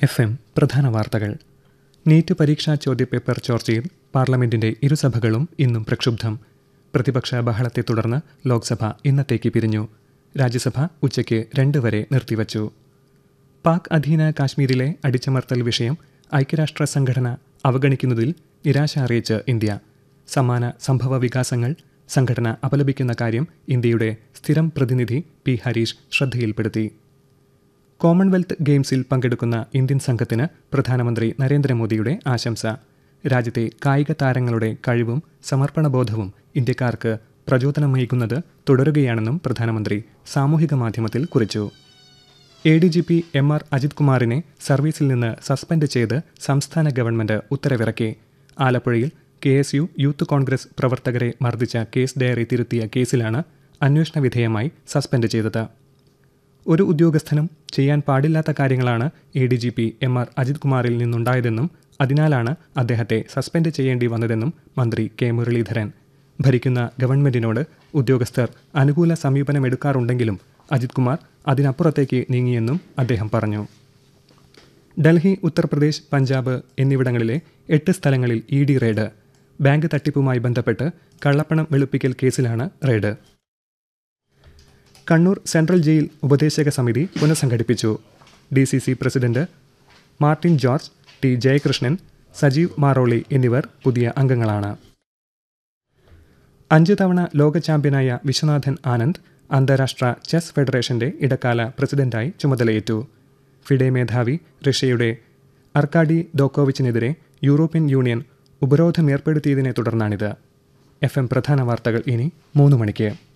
F M പ്രധാന വാർത്തകൾ NEET പരീക്ഷാ ചോദ്യപേപ്പർ ചോർച്ചയിൽ പാർലമെന്റിന്റെ ഇരുസഭകളും ഇന്നും പ്രക്ഷുബ്ധം പ്രതിപക്ഷ ബഹളത്തെ തുടർന്ന് ലോക്സഭ ഇന്നത്തേക്ക് പിരിഞ്ഞു രാജ്യസഭ ഉച്ചയ്ക്ക് രണ്ട് വരെ നിർത്തിവച്ചു പാക് അധീന കാശ്മീരിലെ അടിച്ചമർത്തൽ വിഷയം ഐക്യരാഷ്ട്ര സംഘടന അവഗണിക്കുന്നതിൽ നിരാശ അറിയിച്ച് ഇന്ത്യ സമാന സംഭവ വികാസങ്ങൾ സംഘടന അപലപിക്കുന്ന കാര്യം ഇന്ത്യയുടെ സ്ഥിരം പ്രതിനിധി പി ഹരീഷ് ശ്രദ്ധയിൽപ്പെടുത്തി കോമൺവെൽത്ത് ഗെയിംസിൽ പങ്കെടുക്കുന്ന ഇന്ത്യൻ സംഘത്തിന് പ്രധാനമന്ത്രി നരേന്ദ്രമോദിയുടെ ആശംസ രാജ്യത്തെ കായിക താരങ്ങളുടെ കഴിവും സമർപ്പണബോധവും ഇന്ത്യക്കാർക്ക് പ്രചോദനമേകുന്നത് തുടരുകയാണെന്നും പ്രധാനമന്ത്രി സാമൂഹിക മാധ്യമത്തിൽ കുറിച്ചു A D G P M R Ajith കുമാറിനെ സർവീസിൽ നിന്ന് സസ്പെൻഡ് ചെയ്ത് സംസ്ഥാന ഗവൺമെന്റ് ഉത്തരവിറക്കി ആലപ്പുഴയിൽ K S U youth Congress പ്രവർത്തകരെ മർദ്ദിച്ച കേസ് ഡയറി തിരുത്തിയ കേസിലാണ് അന്വേഷണ വിധേയമായി സസ്പെൻഡ് ചെയ്തത് ഒരു ഉദ്യോഗസ്ഥനും ചെയ്യാൻ പാടില്ലാത്ത കാര്യങ്ങളാണ് A D G P M R Ajith കുമാറിൽ നിന്നുണ്ടായതെന്നും അതിനാലാണ് അദ്ദേഹത്തെ സസ്പെൻഡ് ചെയ്യേണ്ടി വന്നതെന്നും മന്ത്രി കെ മുരളീധരൻ ഭരിക്കുന്ന ഗവൺമെന്റിനോട് ഉദ്യോഗസ്ഥർ അനുകൂല സമീപനമെടുക്കാറുണ്ടെങ്കിലും അജിത് കുമാർ അതിനപ്പുറത്തേക്ക് നീങ്ങിയെന്നും അദ്ദേഹം പറഞ്ഞു ഡൽഹി ഉത്തർപ്രദേശ് പഞ്ചാബ് എന്നിവിടങ്ങളിലെ എട്ട് സ്ഥലങ്ങളിൽ ഇ ഡി റെയ്ഡ് ബാങ്ക് തട്ടിപ്പുമായി ബന്ധപ്പെട്ട് കള്ളപ്പണം വെളുപ്പിക്കൽ കേസിലാണ് റെയ്ഡ് കണ്ണൂർ സെൻട്രൽ ജയിൽ ഉപദേശക സമിതി പുനഃസംഘടിപ്പിച്ചു D C C president Martin George T Jayakrishnan Sajeev Maroli എന്നിവർ പുതിയ അംഗങ്ങളാണ് അഞ്ച് തവണ ലോക ചാമ്പ്യനായ വിശ്വനാഥൻ ആനന്ദ് അന്താരാഷ്ട്ര ചെസ് ഫെഡറേഷന്റെ ഇടക്കാല പ്രസിഡന്റായി ചുമതലയേറ്റു ഫിഡെ മേധാവി റഷ്യയുടെ അർക്കാഡി ദോക്കോവിച്ചിനെതിരെ യൂറോപ്യൻ യൂണിയൻ ഉപരോധമേർപ്പെടുത്തിയതിനെ തുടർന്നാണിത് എഫ് എം പ്രധാന വാർത്തകൾ ഇനി മൂന്ന് മണിക്ക്